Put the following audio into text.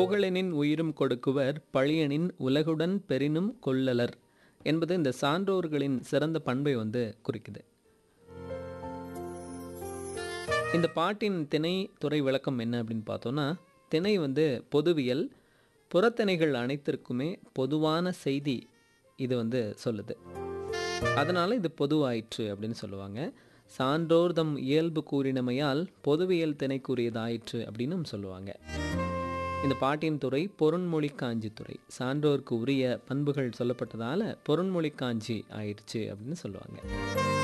புகழெனின் உயிரும் கொடுக்குவர் பழியனின் உலகுடன் பெரினும் கொள்ளலர் என்பது இந்த சான்றோர்களின் சிறந்த பண்பை வந்து குறிக்குது இந்த பாட்டின் திணை துறை விளக்கம் என்ன அப்படின்னு பார்த்தோன்னா திணை வந்து பொதுவியல் புறத்திணைகள் அனைத்திற்குமே பொதுவான செய்தி இது வந்து சொல்லுது அதனால் இது பொதுவாயிற்று அப்படின்னு சொல்லுவாங்க சான்றோர் தம் இயல்பு கூறினமையால் பொதுவியல் திணை கூறியதாயிற்று அப்படின்னு சொல்லுவாங்க இந்த பாட்டின் துறை பொருண்மொழி காஞ்சி துறை சான்றோருக்கு உரிய பண்புகள் சொல்லப்பட்டதால பொருண்மொழி காஞ்சி ஆயிடுச்சு அப்படின்னு சொல்லுவாங்க